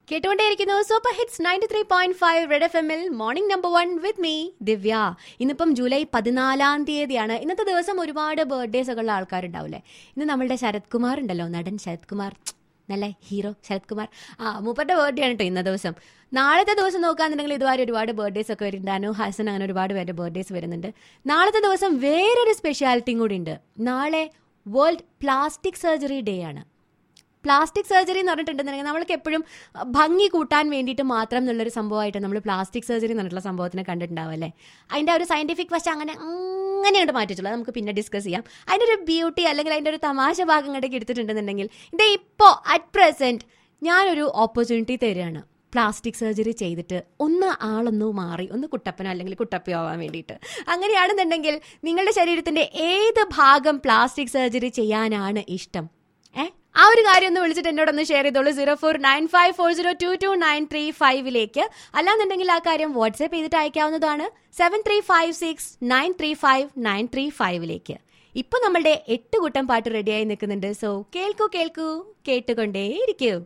കേട്ടുകൊണ്ടേയിരിക്കുന്നു super hits ninety three point five Red F എമ്മിൽ morning number one with me Divya ഇന്നിപ്പം July പതിനാലാം തീയതിയാണ് ഇന്നത്തെ ദിവസം ഒരുപാട് ബർത്ത്ഡേസ് ഒക്കെ ഉള്ള ആൾക്കാരുണ്ടാവില്ലേ ഇന്ന് നമ്മളുടെ ശരത് കുമാർ ഉണ്ടല്ലോ നടൻ ശരത് കുമാർ നല്ല ഹീറോ ശരത് കുമാർ ആ മൂപ്പരുടെ ബർത്ത്ഡേ ആണ് കേട്ടോ ഇന്ന ദിവസം നാളത്തെ ദിവസം നോക്കുകയാണെന്നുണ്ടെങ്കിൽ ഇതുവരെ ഒരുപാട് ബർത്ത്ഡേസ് ഒക്കെ വരുന്നുണ്ട് അനു ഹാസൻ അങ്ങനെ ഒരുപാട് പേരുടെ ബർത്ത്ഡേസ് വരുന്നുണ്ട് നാളത്തെ ദിവസം വേറൊരു സ്പെഷ്യാലിറ്റിയും കൂടി ഉണ്ട് നാളെ വേൾഡ് പ്ലാസ്റ്റിക് സർജറി ഡേ ആണ് പ്ലാസ്റ്റിക് സർജറി എന്ന് പറഞ്ഞിട്ടുണ്ടെന്നുണ്ടെങ്കിൽ നമ്മൾക്ക് എപ്പോഴും ഭംഗി കൂട്ടാൻ വേണ്ടിയിട്ട് മാത്രം എന്നുള്ളൊരു സംഭവമായിട്ട് നമ്മൾ പ്ലാസ്റ്റിക് സർജറി എന്ന് പറഞ്ഞിട്ടുള്ള സംഭവത്തിനെ കണ്ടിട്ടുണ്ടാവും അല്ലേ അതിൻ്റെ ആ ഒരു സയൻറ്റിഫിക് വശം അങ്ങനെ അങ്ങനെ അങ്ങോട്ട് മാറ്റിച്ചുള്ളൂ നമുക്ക് പിന്നെ ഡിസ്കസ് ചെയ്യാം അതിൻ്റെ ഒരു ബ്യൂട്ടി അല്ലെങ്കിൽ അതിൻ്റെ ഒരു തമാശ ഭാഗം ഇങ്ങോട്ടേക്ക് എടുത്തിട്ടുണ്ടെന്നുണ്ടെങ്കിൽ ഇത് ഇപ്പോൾ അറ്റ് പ്രസൻറ്റ് ഞാനൊരു ഓപ്പർച്യൂണിറ്റി തരികയാണ് പ്ലാസ്റ്റിക് സർജറി ചെയ്തിട്ട് ഒന്ന് ആളൊന്ന് മാറി ഒന്ന് കുട്ടപ്പനോ അല്ലെങ്കിൽ കുട്ടപ്പയോ ആവാൻ വേണ്ടിയിട്ട് അങ്ങനെയാണെന്നുണ്ടെങ്കിൽ നിങ്ങളുടെ ശരീരത്തിന്റെ ഏത് ഭാഗം പ്ലാസ്റ്റിക് സർജറി ചെയ്യാനാണ് ഇഷ്ടം ഏ ആ ഒരു കാര്യം ഒന്ന് വിളിച്ചിട്ട് എന്നോടൊന്ന് ഷെയർ ചെയ്തോളൂ zero four nine five four zero two two nine three ഫൈവിലേക്ക് അല്ലാന്നുണ്ടെങ്കിൽ ആ കാര്യം വാട്സ്ആപ്പ് ചെയ്തിട്ട് അയക്കാവുന്നതാണ് seven three five six nine three five nine three ഫൈവിലേക്ക് ഇപ്പൊ നമ്മളുടെ എട്ട് കൂട്ടം പാട്ട് റെഡിയായി നിൽക്കുന്നുണ്ട് സോ കേൾക്കൂ കേൾക്കൂ കേട്ടുകൊണ്ടേയിരിക്കൂ